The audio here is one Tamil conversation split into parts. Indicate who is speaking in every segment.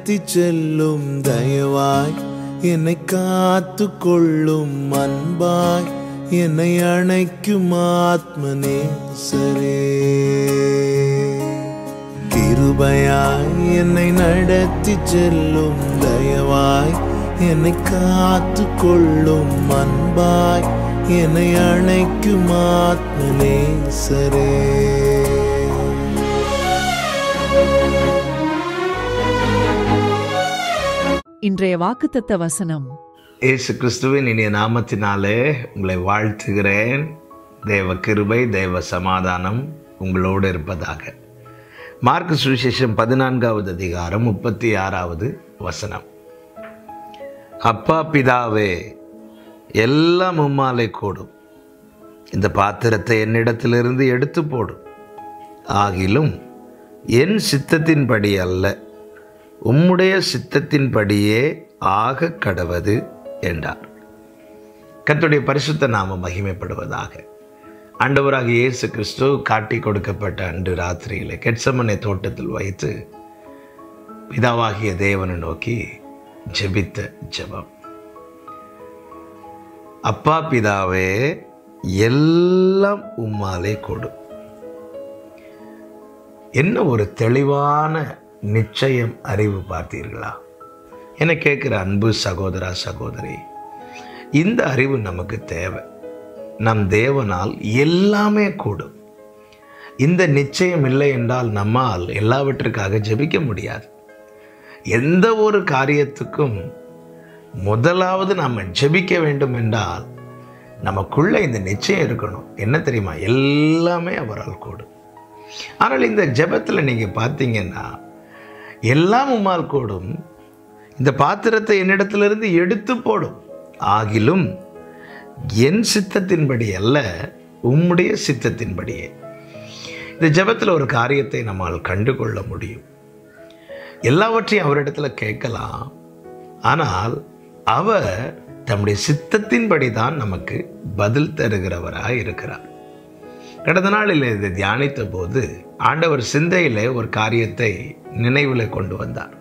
Speaker 1: நடத்தி செல்லும் தயவாய் என்னை காத்து கொள்ளும் அன்பாய் என்னை அணைக்கும் ஆத்மநேசரே கிருபையாய் என்னை நடத்தி செல்லும் தயவாய் என்னை காத்து கொள்ளும் அன்பாய் என்னை அணைக்கும் ஆத்மநேசரே
Speaker 2: இன்றைய வாக்குத்தத்த வசனம்
Speaker 3: இயேசு கிறிஸ்துவின் இனிய நாமத்தினாலே உங்களை வாழ்த்துகிறேன் தேவ கிருபை தேவ சமாதானம் உங்களோடு இருப்பதாக மார்க் சுவிசேஷம் பதினான்காவது அதிகாரம் முப்பத்தி ஆறாவது வசனம் அப்பா பிதாவே எல்லாம் உம்மாலே கூடும் இந்த பாத்திரத்தை என்னிடத்திலிருந்து எடுத்து போடும் ஆகிலும் என் சித்தத்தின்படி அல்ல உம்முடைய சித்தத்தின்படியே ஆக கடவது என்றார் கர்த்தருடைய பரிசுத்த நாம மகிமைப்படுவதாக ஆண்டவராக இயேசு கிறிஸ்து காட்டி கொடுக்கப்பட்ட அன்று ராத்திரியிலே கெட்சமனை தோட்டத்தில் வைத்து பிதாவாகிய தேவனை நோக்கி ஜெபித்த ஜெபம் அப்பா பிதாவே எல்லாம் உம்மாலே கொடு என்ன ஒரு தெளிவான நிச்சயம் அறிவு பார்த்தீர்களா என கேட்குற அன்பு சகோதரா சகோதரி இந்த அறிவு நமக்கு தேவை நம் தேவனால் எல்லாமே கூடும் இந்த நிச்சயம் இல்லை என்றால் நம்மால் எல்லாவற்றுக்காக ஜெபிக்க முடியாது எந்த ஒரு காரியத்துக்கும் முதலாவது நாம் ஜெபிக்க வேண்டும் என்றால் நமக்குள்ள இந்த நிச்சயம் இருக்கணும் என்ன தெரியுமா எல்லாமே அவரால் கூடும் ஆனால் இந்த ஜெபத்தில் நீங்கள் பார்த்தீங்கன்னா எல்லாம் உம்மால் கூடும் இந்த பாத்திரத்தை என்னிடத்திலிருந்து எடுத்து போடும் ஆகிலும் என் சித்தத்தின்படி அல்ல உம்முடைய சித்தத்தின்படியே இந்த ஜெபத்தில் ஒரு காரியத்தை நம்மால் கண்டுகொள்ள முடியும் எல்லாவற்றையும் அவரிடத்துல கேட்கலாம் ஆனால் அவர் தம்முடைய சித்தத்தின்படி தான் நமக்கு பதில் தருகிறவராக இருக்கிறார் கடந்த நாளில் இதை தியானித்த போது ஆண்டவர் சிந்தையில் ஒரு காரியத்தை நினைவில் கொண்டு வந்தார்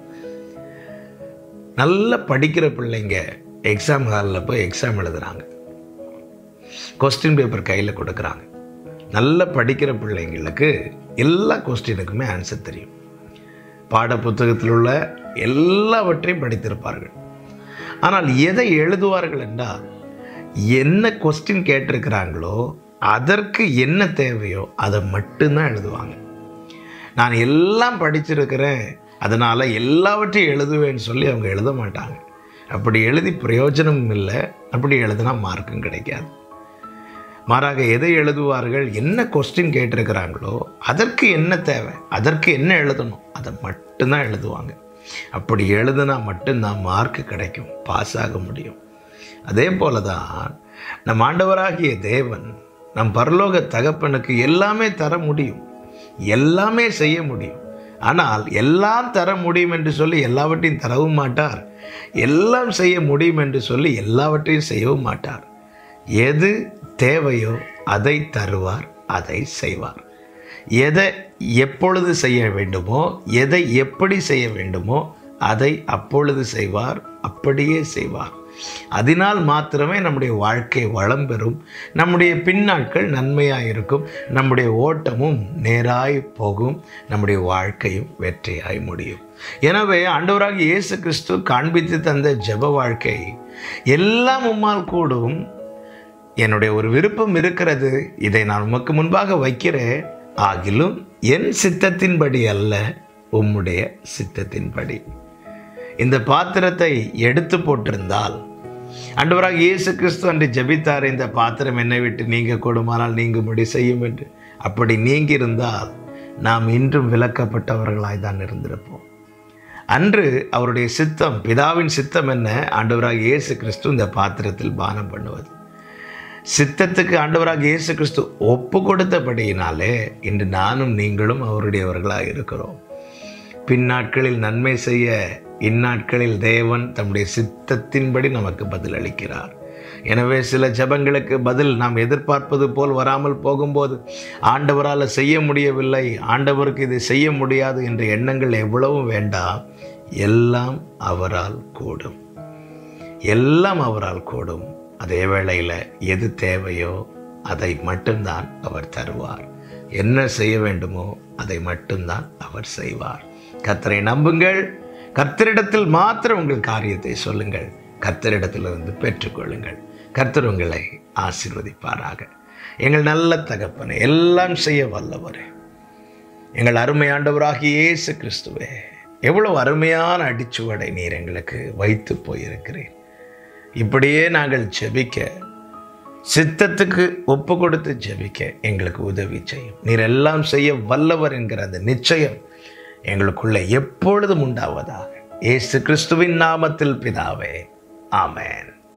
Speaker 3: நல்ல படிக்கிற பிள்ளைங்க எக்ஸாம் ஹாலில் போய் எக்ஸாம் எழுதுறாங்க கொஸ்டின் பேப்பர் கையில் கொடுக்குறாங்க நல்ல படிக்கிற பிள்ளைங்களுக்கு எல்லா கொஸ்டினுக்குமே ஆன்சர் தெரியும் பாட புத்தகத்தில் உள்ள எல்லாவற்றையும் படித்திருப்பார்கள் ஆனால் எதை எழுதுவார்கள் என்றால் என்ன கொஸ்டின் கேட்டிருக்கிறாங்களோ அதற்கு என்ன தேவையோ அதை மட்டும்தான் எழுதுவாங்க நான் எல்லாம் படிச்சிருக்கிறேன் அதனால் எல்லாவற்றையும் எழுதுவேன்னு சொல்லி அவங்க எழுத மாட்டாங்க அப்படி எழுதி பிரயோஜனமும் இல்லை அப்படி எழுதினா மார்க்கும் கிடைக்காது மாறாக எதை எழுதுவார்கள் என்ன கொஸ்டின் கேட்டிருக்கிறாங்களோ அதற்கு என்ன தேவை அதற்கு என்ன எழுதணும் அதை மட்டும்தான் எழுதுவாங்க அப்படி எழுதுனா மட்டும்தான் மார்க் கிடைக்கும் பாஸ் ஆக முடியும் அதே போல தான் நம் ஆண்டவராகிய தேவன் நம் பரலோக தகப்பனுக்கு எல்லாமே தர முடியும் எல்லாமே செய்ய முடியும் ஆனால் எல்லாம் தர முடியும் என்று சொல்லி எல்லாவற்றையும் தரவும் மாட்டார் எல்லாம் செய்ய முடியும் என்று சொல்லி எல்லாவற்றையும் செய்யவும் மாட்டார் எது தேவையோ அதை தருவார் அதை செய்வார் எதை எப்பொழுது செய்ய வேண்டுமோ எதை எப்படி செய்ய வேண்டுமோ அதை அப்பொழுது செய்வார் அப்படியே செய்வார் அதனால் மாத்திரமே நம்முடைய வாழ்க்கை வளம் பெறும் நம்முடைய பின்னாட்கள் நன்மையாக இருக்கும் நம்முடைய ஓட்டமும் நேராய் போகும் நம்முடைய வாழ்க்கையும் வெற்றியாய் முடியும் எனவே ஆண்டவராக இயேசு கிறிஸ்து காண்பித்து தந்த ஜெப வாழ்க்கை எல்லாம் உம்மால் கூடும் என்னுடைய ஒரு விருப்பம் இருக்கிறது இதை நான் உமக்கு முன்பாக வைக்கிறேன் ஆகிலும் என் சித்தத்தின்படி அல்ல உம்முடைய சித்தத்தின்படி இந்த பாத்திரத்தை எடுத்து போட்டிருந்தால் அண்டவராக இயேசு கிறிஸ்து அன்று ஜெபித்தார் இந்த பாத்திரம் என்னை விட்டு நீங்க கொடுமானால் நீங்கும்படி செய்யும் என்று அப்படி நீங்கியிருந்தால் நாம் இன்றும் விலக்கப்பட்டவர்களாய் தான் இருந்திருப்போம் அன்று அவருடைய சித்தம் பிதாவின் சித்தம் என்ன ஆண்டவராக இயேசு கிறிஸ்து இந்த பாத்திரத்தில் பானம் பண்ணுவது சித்தத்துக்கு ஆண்டவராக இயேசு கிறிஸ்து ஒப்பு கொடுத்தபடியினாலே இன்று நானும் நீங்களும் அவருடையவர்களாக இருக்கிறோம் பின்னாட்களில் நன்மை செய்ய இந்நாட்களில் தேவன் தம்முடைய சித்தத்தின்படி நமக்கு பதில் அளிக்கிறார் எனவே சில ஜெபங்களுக்கு பதில் நாம் எதிர்பார்ப்பது போல் வராமல் போகும்போது ஆண்டவரால் செய்ய முடியவில்லை ஆண்டவருக்கு இதை செய்ய முடியாது என்ற எண்ணங்கள் எவ்வளவும் வேண்டாம் எல்லாம் அவரால் கூடும் எல்லாம் அவரால் கூடும் அதே வேளையில் எது தேவையோ அதை மட்டும்தான் அவர் தருவார் என்ன செய்ய வேண்டுமோ அதை மட்டும்தான் அவர் செய்வார் கர்த்தரை நம்புங்கள் கர்த்தரிடத்தில் மாத்திரம் உங்கள் காரியத்தை சொல்லுங்கள் கர்த்தரிடத்திலிருந்து பெற்றுக்கொள்ளுங்கள் கர்த்தர் உங்களை ஆசீர்வதிப்பாராக எங்கள் நல்ல தகப்பனை எல்லாம் செய்ய வல்லவரே எங்கள் அருமை ஆண்டவராகிய இயேசு கிறிஸ்துவே எவ்வளவு அருமையான அடிச்சுவடை நீர் எங்களுக்கு வைத்து போயிருக்கிறேன் இப்படியே நாங்கள் ஜெபிக்க சித்தத்துக்கு ஒப்பு கொடுத்து ஜெபிக்க எங்களுக்கு உதவி செய்யும் நீர் எல்லாம் செய்ய வல்லவர் என்கிற அந்த நிச்சயம் எங்களுக்குள்ள எப்பொழுதும் உண்டாவதாக இயேசு கிறிஸ்துவின் நாமத்தில் பிதாவே ஆமென்